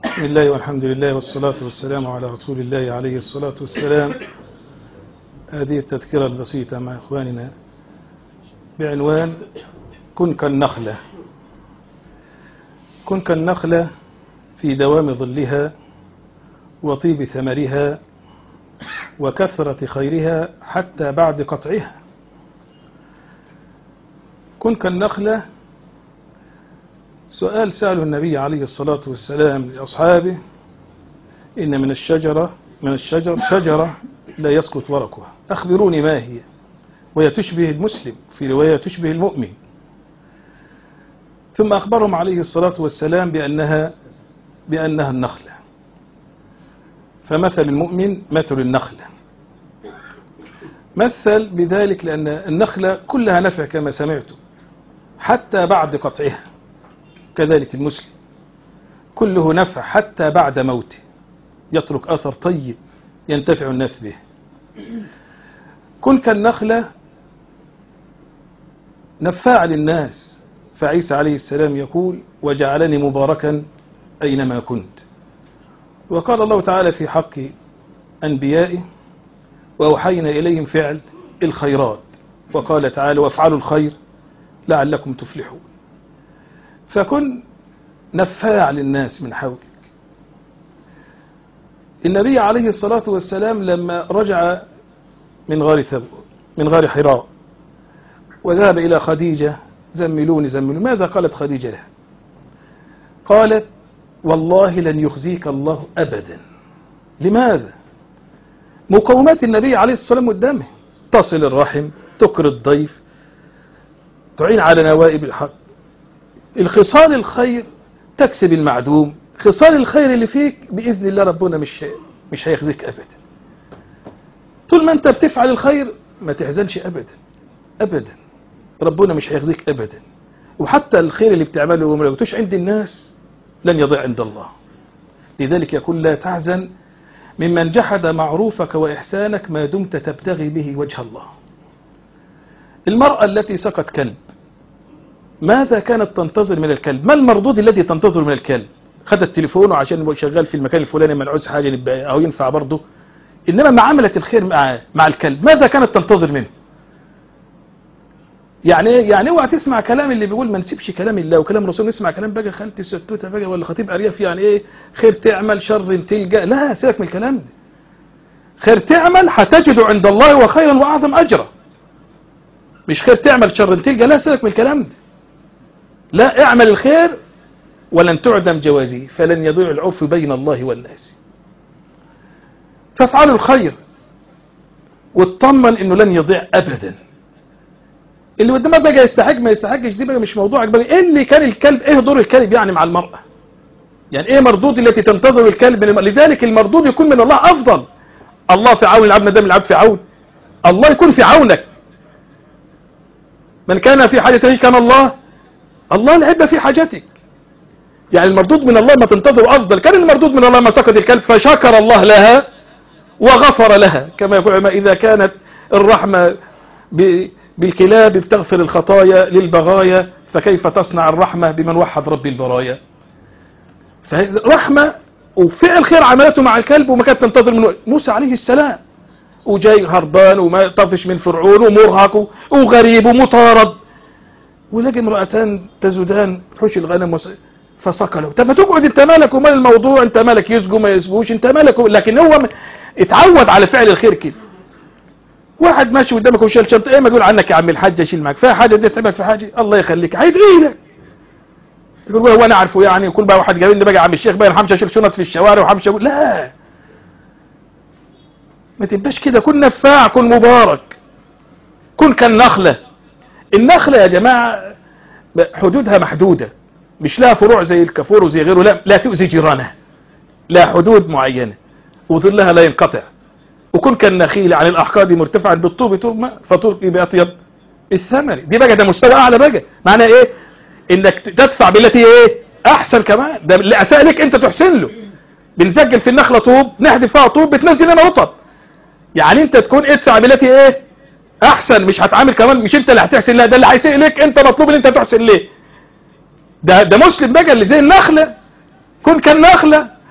بسم الله والحمد لله والصلاة والسلام على رسول الله عليه الصلاة والسلام هذه التذكرة البسيطة مع إخواننا بعنوان كن كالنخلة كن كالنخلة في دوام ظلها وطيب ثمرها وكثرة خيرها حتى بعد قطعها كن كالنخلة سؤال سأله النبي عليه الصلاة والسلام لأصحابه إن من الشجرة من الشجر شجرة لا يسقط ورقها أخبروني ما هي وهي تشبه المسلم في رواية تشبه المؤمن ثم أخبرهم عليه الصلاة والسلام بأنها بأنها النخلة فمثل المؤمن مثل النخلة مثل بذلك لأن النخلة كلها نفع كما سمعتم حتى بعد قطعها كذلك المسلم كله نفع حتى بعد موته يترك أثر طيب ينتفع الناس به كن كالنخلة نفاع للناس فعيسى عليه السلام يقول وجعلني مباركا أينما كنت وقال الله تعالى في حق أنبيائه وأوحينا إليهم فعل الخيرات وقال تعالى وافعلوا الخير لعلكم تفلحون فكن نفاع للناس من حولك النبي عليه الصلاة والسلام لما رجع من غار ثب من غار حراء وذهب إلى خديجة زملوني زملوني ماذا قالت خديجة له قالت والله لن يخزيك الله أبدا لماذا مقومات النبي عليه الصلاة والسلام قدامه تصل الرحم تكر الضيف تعين على نوائب الحق الخصال الخير تكسب المعدوم خصال الخير اللي فيك بإذن الله ربنا مش مش هيخزيك أبدا طول ما أنت بتفعل الخير ما تحزنش أبدا أبدا ربنا مش هيخزيك أبدا وحتى الخير اللي بتعمله وما لقيتوش عند الناس لن يضيع عند الله لذلك يقول لا تحزن ممن جحد معروفك وإحسانك ما دمت تبتغي به وجه الله المرأة التي سقت كلب ماذا كانت تنتظر من الكلب ما المردود الذي تنتظر من الكلب خدت تليفونه عشان يبقى شغال في المكان الفلاني ما نعوز حاجة يبقى أو ينفع برضه إنما ما عملت الخير مع, مع الكلب ماذا كانت تنتظر منه يعني يعني اوعى تسمع كلام اللي بيقول ما نسيبش كلام الله وكلام الرسول نسمع كلام بقى خالتي ستوته بقى ولا خطيب ارياف يعني ايه خير تعمل شر تلقى لا سيبك من الكلام ده خير تعمل هتجد عند الله وخيرا واعظم اجرا مش خير تعمل شر تلقى لا سيبك من الكلام ده لا اعمل الخير ولن تعدم جوازه فلن يضيع العرف بين الله والناس فافعلوا الخير واطمن انه لن يضيع ابدا اللي قدامك بقى يستحق ما يستحقش دي بقى مش موضوعك بقى ايه اللي كان الكلب ايه دور الكلب يعني مع المرأة يعني ايه مردود التي تنتظر الكلب من المرأة لذلك المردود يكون من الله افضل الله في عون العبد دام العبد في عون الله يكون في عونك من كان في حاجة كان الله الله العبة في حاجتك يعني المردود من الله ما تنتظر افضل كان المردود من الله ما سقط الكلب فشكر الله لها وغفر لها كما يقول العلماء اذا كانت الرحمة ب بالكلاب بتغفر الخطايا للبغايا فكيف تصنع الرحمة بمن وحد رب البرايا فرحمة وفعل خير عملته مع الكلب وما كانت تنتظر منه موسى عليه السلام وجاي هربان وما طفش من فرعون ومرهق وغريب ومطارد ولقي امرأتان تزودان حوش الغنم فسكلوا طب ما تقعد انت مالك ومال الموضوع انت مالك يسجوا ما يسجوش انت مالك لكن هو اتعود على فعل الخير كده واحد ماشي قدامك وشايل شنطه ايه ما تقول عنك يا عم الحاج اشيل معاك فيها حاجه دي تعبك في حاجه الله يخليك هيدعي لك يقول هو انا عارفه يعني كل بقى واحد جايبني بقى عم الشيخ بقى انا همشي اشيل شنط في الشوارع وهمشي لا ما تبقاش كده كن نفاع كن مبارك كن كالنخله النخله يا جماعه حدودها محدوده مش لها فروع زي الكافور وزي غيره لا لا تؤذي جيرانها لا حدود معينه وظلها لا ينقطع وكن كالنخيل عن الأحقاد مرتفعا بالطوب طوب فطرقي بأطيب الثمر دي بقى ده مستوى أعلى بقى معنى إيه إنك تدفع بالتي إيه أحسن كمان ده اللي أساء لك أنت تحسن له بنسجل في النخلة طوب نحذف فيها طوب بتنزل لنا رطب يعني أنت تكون ادفع بالتي إيه أحسن مش هتعامل كمان مش أنت اللي هتحسن لا ده اللي هيسيء لك أنت مطلوب إن أنت تحسن ليه ده ده مسلم بقى اللي زي النخلة كن كالنخلة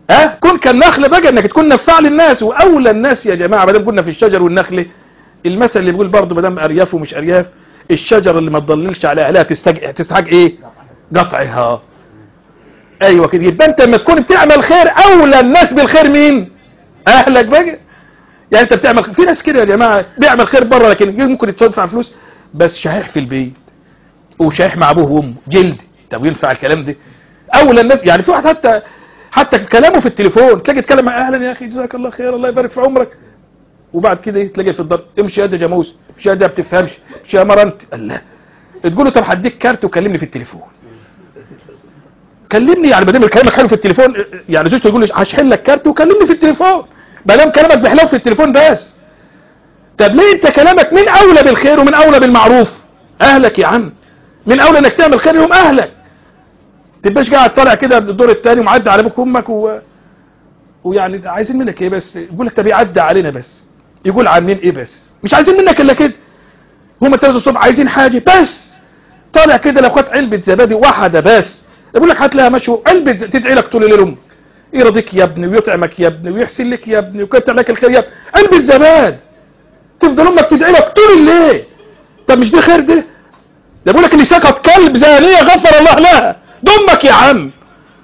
ها كن كالنخل بقى انك تكون نفع للناس واولى الناس يا جماعه ما دام كنا في الشجر والنخل المثل اللي بيقول برضه ما دام ارياف ومش ارياف الشجر اللي ما تضللش على اهلها تستج... تستحق ايه قطعها ايوه كده يبقى انت لما تكون بتعمل خير اولى الناس بالخير مين اهلك بقى يعني انت بتعمل في ناس كده يا جماعه بيعمل خير بره لكن ممكن تدفع فلوس بس شحيح في البيت وشحيح مع ابوه وامه جلد طب ينفع الكلام ده اولى الناس يعني في واحد حتى حتى كلامه في التليفون تلاقي يتكلم مع اهلا يا اخي جزاك الله خير الله يبارك في عمرك وبعد كده تلاقي في الدار امشي يا ده جاموس امشي يا ده بتفهمش امشي يا مره انت الله تقول له طب هديك كارت وكلمني في التليفون كلمني يعني بدل كلامك حلو في التليفون يعني زوجته تقول لي هشحن لك كارت وكلمني في التليفون ما دام كلامك بحلو في التليفون بس طب ليه انت كلامك من اولى بالخير ومن اولى بالمعروف اهلك يا عم من اولى انك تعمل خير يوم اهلك تبقاش قاعد طالع كده الدور الثاني ومعدي على ابوك وامك و... ويعني عايزين منك ايه بس يقول لك طب يعدي علينا بس يقول عاملين ايه بس مش عايزين منك الا كده هم الثلاثة الصبح عايزين حاجة بس طالع كده لو خدت علبة زبادي واحدة بس يقول لك هات لها مشو علبة تدعي لك طول الليل امك يرضيك يا ابني ويطعمك يا ابني ويحسن لك يا ابني ويكتب لك الخير يا ابني علبة زباد تفضل امك تدعي لك طول الليل طب مش ده خير ده ده بيقول لك اللي سكت كلب زانية غفر الله لها ده امك يا عم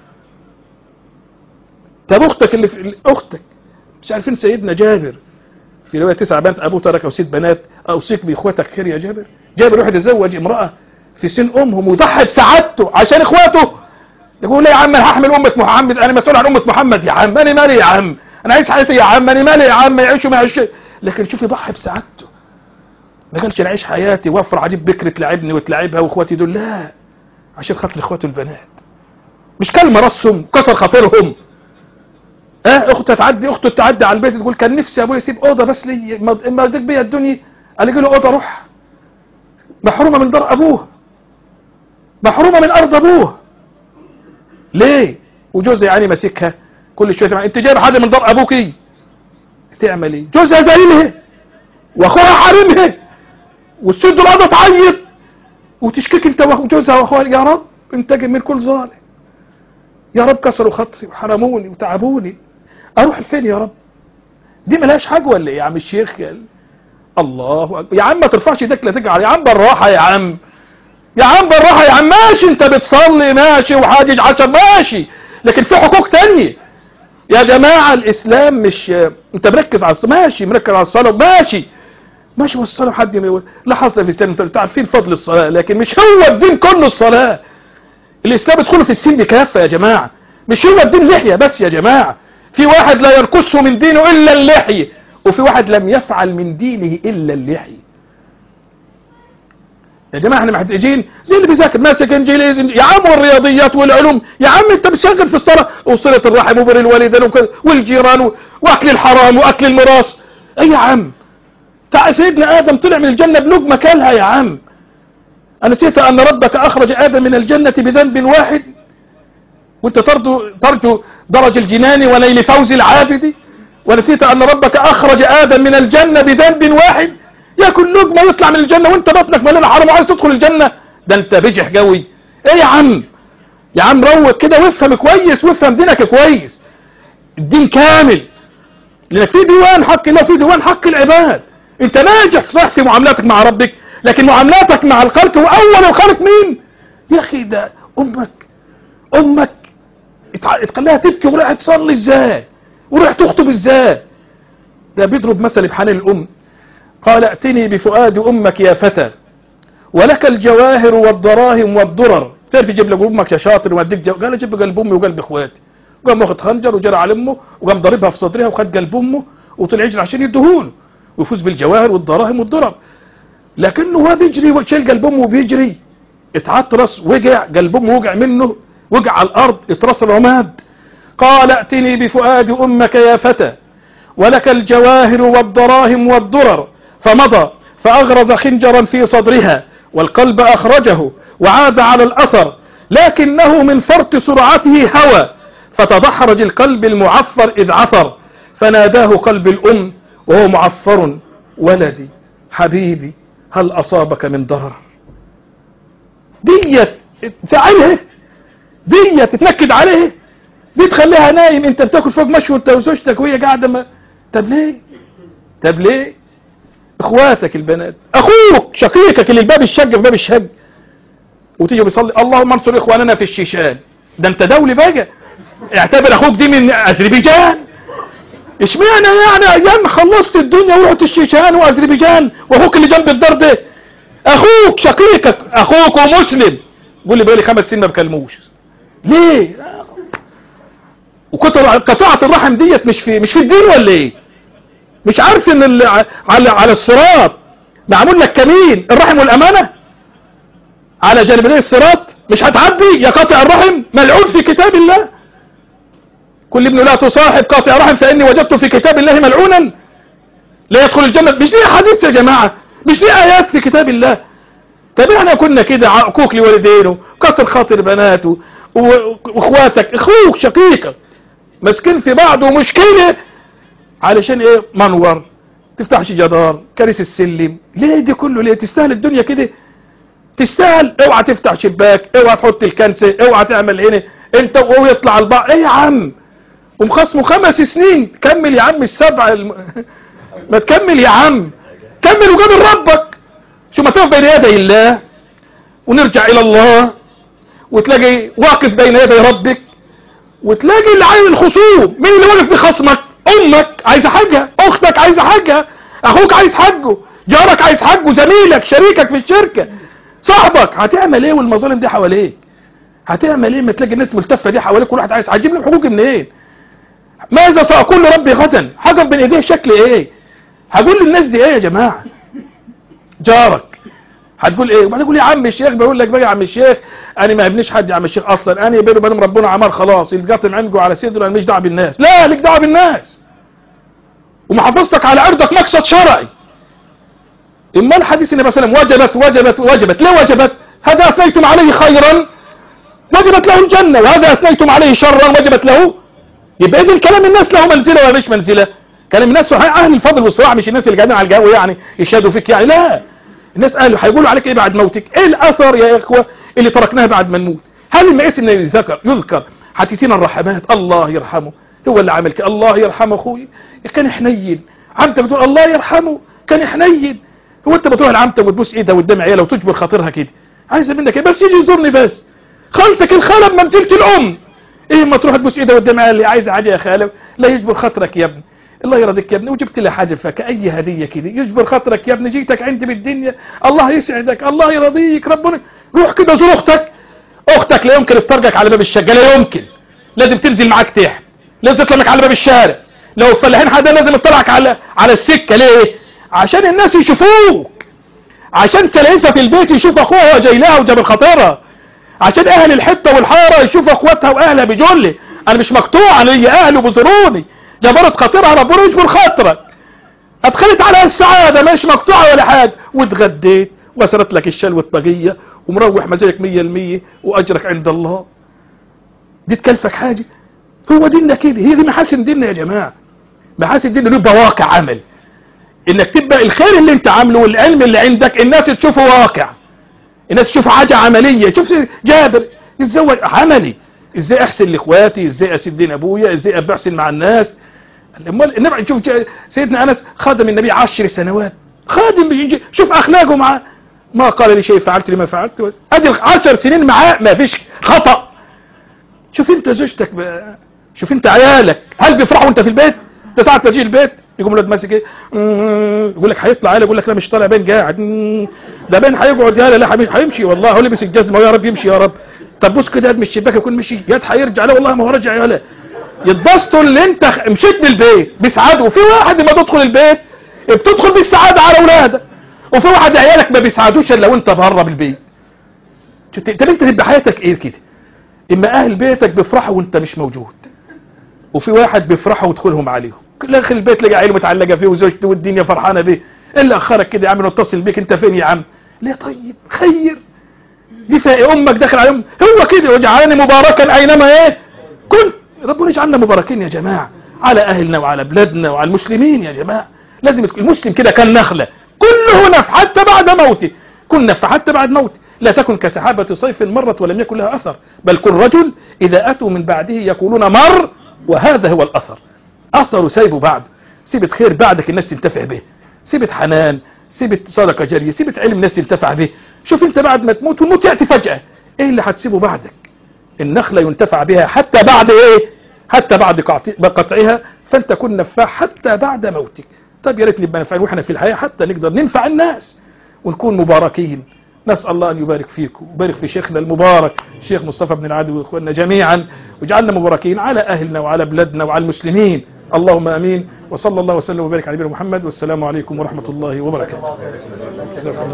طب اختك اللي في اختك مش عارفين سيدنا جابر في رواية تسع بنات ابوه ترك او ست بنات اوصيك باخواتك خير يا جابر جابر واحد يتزوج امرأة في سن امهم ويضحي بسعادته عشان اخواته يقول لي يا عم انا هحمل امة محمد انا مسؤول عن امة محمد يا عم انا مالي يا عم انا عايز حياتي يا عم انا مالي يا عم يعيشوا ما يعيشوا لكن شوف يضحي بسعادته ما قالش انا اعيش حياتي وافر عجيب بكر تلعبني وتلعبها واخواتي دول لا عشان خاطر اخواته البنات مش كلمة رسهم كسر خاطرهم اه اخته تعدي اخته تعدي على البيت تقول كان نفسي ابويا يسيب اوضه بس لي ما اديك بيا الدنيا قال له اوضه روح محرومه من دار ابوه محرومه من ارض ابوه ليه وجوزها يعني ماسكها كل شويه تبقى انت جايب حاجه من دار ابوك ايه تعمل ايه جوزها زعيمها واخوها حارمها والست القضا تعيط وتشكيك انت وجوزها واخوها يا رب انت جميل كل ظالم يا رب كسروا خطي وحرموني وتعبوني اروح فين يا رب دي ملهاش حاجه ولا ايه يا عم الشيخ يا الله أكبر. يا عم ما ترفعش ايدك لا تجعل يا عم بالراحه يا عم يا عم بالراحه يا عم ماشي انت بتصلي ماشي وحاجج عشر ماشي لكن في حقوق تانية يا جماعه الاسلام مش انت مركز على الصلاه ماشي مركز على الصلاه ماشي ماشي والصلاه حد يقول لا حظ في الاسلام انت عارفين فضل الصلاه لكن مش هو الدين كله الصلاه الاسلام يدخل في السن بكافه يا جماعه مش هو الدين لحيه بس يا جماعه في واحد لا يركس من دينه الا اللحيه وفي واحد لم يفعل من دينه الا اللحيه يا جماعه احنا محتاجين زي اللي بيذاكر ماسك انجليزي يا عم والرياضيات والعلوم يا عم انت بتشغل في الصلاه وصله الرحم وبر الوالدين والجيران واكل الحرام واكل الميراث اي يا عم تعال سيدنا ادم طلع من الجنه بلقمه كلها يا عم أنسيت أن ربك أخرج آدم من الجنة بذنب واحد وانت ترجو, ترجو درج الجنان ونيل فوز العابد ونسيت أن ربك أخرج آدم من الجنة بذنب واحد ياكل لقمة يطلع من الجنة وانت بطنك مليان حرام وعايز تدخل الجنة ده انت بجح قوي ايه يا عم يا عم روق كده وافهم كويس وافهم دينك كويس الدين كامل لانك في ديوان حق الله في ديوان حق العباد انت ناجح صح في معاملاتك مع ربك لكن معاملاتك مع الخلق واول الخلق مين يا اخي ده امك امك تخليها تبكي ورايح تصلي ازاي ورايح تخطب ازاي ده بيضرب مثل بحنان الام قال ائتني بفؤاد امك يا فتى ولك الجواهر والدراهم والدرر تعرف يجيب لك امك يا شاطر واديك جو... قال اجيب قلب امي وقلب اخواتي قام واخد خنجر وجرى على امه وقام ضاربها في صدرها وخد قلب امه وطلع يجري عشان يدهونه ويفوز بالجواهر والدراهم والدرر لكنه هو بيجري وشيل قلب امه وبيجري اتعطرس وقع قلب امه وقع منه وقع على الارض اترس العماد قال ائتني بفؤاد امك يا فتى ولك الجواهر والدراهم والدرر فمضى فاغرز خنجرا في صدرها والقلب اخرجه وعاد على الاثر لكنه من فرط سرعته هوى فتدحرج القلب المعفر اذ عثر فناداه قلب الام وهو معفر ولدي حبيبي هل أصابك من ضرر ديت تزعلها ديت تتنكد عليه دي تخليها نايم انت بتاكل فوق مشوي انت وزوجتك وهي قاعده ما طب ليه طب ليه اخواتك البنات اخوك شقيقك اللي الباب الشق في باب الشق وتيجي بيصلي اللهم انصر اخواننا في الشيشان ده انت دولي بقى اعتبر اخوك دي من اذربيجان اشمعنى يعني ايام خلصت الدنيا ورحت الشيشان واذربيجان واخوك اللي جنب الدار ده اخوك شقيقك اخوك ومسلم قول لي بقالي خمس سنين ما بكلموش ليه وقطعة الرحم ديت مش في مش في الدين ولا ايه مش عارف ان ال- على على الصراط معمول لك كمين الرحم والامانه على جانبي الصراط مش هتعدي يا قاطع الرحم ملعون في كتاب الله كل ابن لا تصاحب قاطع رحم فاني وجدت في كتاب الله ملعونا لا يدخل الجنه مش دي حديث يا جماعه مش دي ايات في كتاب الله طب احنا كنا كده عقوق لوالدينه كسر خاطر بناته و- واخواتك اخوك شقيقك ماسكين في بعض ومشكله علشان ايه منور تفتحش جدار كريس السلم ليه دي كله ليه تستاهل الدنيا كده تستاهل اوعى تفتح شباك اوعى تحط الكنسة اوعى تعمل هنا انت وهو يطلع البعض ايه يا عم ومخصمه خمس سنين كمل يا عم السبعة الم... ما تكمل يا عم كمل وقابل ربك شو ما تقف بين يدي الله ونرجع الى الله وتلاقي واقف بين يدي ربك وتلاقي اللي عين الخصوم مين اللي واقف بخصمك امك عايزه حاجه اختك عايزه حاجه اخوك عايز حاجه جارك عايز حاجه زميلك شريكك في الشركه صاحبك هتعمل ايه والمظالم دي حواليك هتعمل ايه ما تلاقي الناس ملتفه دي حواليك كل واحد عايز هتجيب لهم حقوقي منين ماذا ساقول لربي غدا حاجه بين ايديه شكل ايه هقول للناس دي ايه يا جماعه جارك هتقول ايه وبعدين تقول يا عم الشيخ بيقول لك بقى يا عم الشيخ انا ما ابنيش حد يا عم الشيخ اصلا انا بيني وبين ربنا عمار خلاص القطم عنده على صدره انا ماليش دعوه بالناس لا ليك دعوه بالناس ومحافظتك على عرضك مقصد شرعي اما الحديث النبي صلى الله عليه وسلم وجبت وجبت وجبت ليه وجبت هذا اثنيتم عليه خيرا وجبت له الجنه وهذا اثنيتم عليه شرا وجبت له يبقى اذن كلام الناس له منزله ولا مش منزله كلام الناس صحيح اهل الفضل والصراع مش الناس اللي قاعدين على الجو يعني يشهدوا فيك يعني لا الناس قالوا هيقولوا عليك ايه بعد موتك ايه الاثر يا اخوه اللي تركناه بعد ما نموت هل المقيس ان يذكر يذكر حتيتين الرحمات الله يرحمه هو اللي عمل كده الله يرحمه اخوي كان حنين عمته بتقول الله يرحمه كان حنين هو انت بتروح لعمتك وتبوس ايدها قدام عيالها وتجبر خاطرها كده عايزه منك ايه بس يجي يزورني بس خالتك الخاله بمنزله الام ايه ما تروح تبوس ايدها قدام عيالها عايزه حاجه يا خاله لا يجبر خاطرك يا ابني الله يرضيك يا ابني وجبت لي حاجه فكأي هديه كده يجبر خاطرك يا ابني جيتك عندي بالدنيا الله يسعدك الله يرضيك ربنا روح كده زور اختك اختك لا يمكن تطرقك على باب الشقه لا يمكن لازم تنزل معاك تحت لازم تطلع لك على باب الشارع لو الفلاحين حدا لازم يطلعك على على السكه ليه عشان الناس يشوفوك عشان سلايفه في البيت يشوف اخوها وهو جاي لها وجاب الخطيره عشان اهل الحته والحاره يشوفوا اخواتها واهلها بجل انا مش مقطوع انا ليا اهل وبزوروني جبرت خاطرها ربنا يجبر خاطرك ادخلت على السعاده مش مقطوعه ولا حاجه واتغديت وسرت لك الشل والطاقيه ومروح مزاجك مية المية واجرك عند الله دي تكلفك حاجه هو ديننا كده هي دي محاسن ديننا يا جماعه محاسن ديننا له واقع عمل انك تبقى الخير اللي انت عامله والعلم اللي عندك الناس تشوفه واقع الناس تشوف حاجة عملية شوف جابر يتزوج عملي ازاي احسن لاخواتي ازاي اسد دين ابويا ازاي ابقى احسن مع الناس امال النبي شوف سيدنا انس خادم النبي عشر سنوات خادم بيجي شوف اخلاقه معاه ما قال لي شيء فعلت لما فعلت ادي عشر سنين معاه ما فيش خطأ شوف انت زوجتك بقى شوف انت عيالك هل بيفرحوا وانت في البيت انت ساعة تجي البيت يقوم الواد ماسك ايه يقول لك هيطلع عيال يقول لك لا مش طالع بين قاعد ده بين هيقعد يالا لا حبيبي هيمشي والله هو لبس الجزمه يا رب يمشي يا رب طب بص كده من الشباك يكون مشي ياد هيرجع لا والله ما هو راجع يالا يتبسطوا اللي انت مشيت من البيت بيسعدوا وفي واحد لما تدخل البيت بتدخل بالسعاده على اولادك وفي واحد عيالك ما بيسعدوش الا وانت بره بالبيت طب انت تبقى حياتك ايه كده اما اهل بيتك بيفرحوا وانت مش موجود وفي واحد بيفرحوا ويدخلهم عليهم داخل البيت لقى عيله متعلقه فيه وزوجته والدنيا فرحانه بيه الا اخرك كده يا عم نتصل بيك انت فين يا عم ليه طيب خير دي فاق امك داخل عليهم هو كده وجعلني مباركا اينما ايه كنت ربنا يجعلنا مباركين يا جماعه على اهلنا وعلى بلادنا وعلى المسلمين يا جماعه لازم المسلم كده كان نخله كله نفع حتى بعد موته كن نفع حتى بعد موته لا تكن كسحابة صيف مرت ولم يكن لها أثر بل كن رجل إذا أتوا من بعده يقولون مر وهذا هو الأثر أثر سيبه بعد سيبت خير بعدك الناس تنتفع به سيبت حنان سيبت صدقة جارية سيبت علم الناس تنتفع به شوف انت بعد ما تموت والموت يأتي فجأة ايه اللي هتسيبه بعدك النخلة ينتفع بها حتى بعد ايه حتى بعد قطعها فانت كن نفاح حتى بعد موتك طب يا ريت نبقى نفعل واحنا في الحياة حتى نقدر ننفع الناس ونكون مباركين نسأل الله أن يبارك فيكم ويبارك في شيخنا المبارك الشيخ مصطفى بن العدو وإخواننا جميعا وجعلنا مباركين على أهلنا وعلى بلادنا وعلى المسلمين اللهم أمين وصلى الله وسلم وبارك على نبينا محمد والسلام عليكم ورحمة الله وبركاته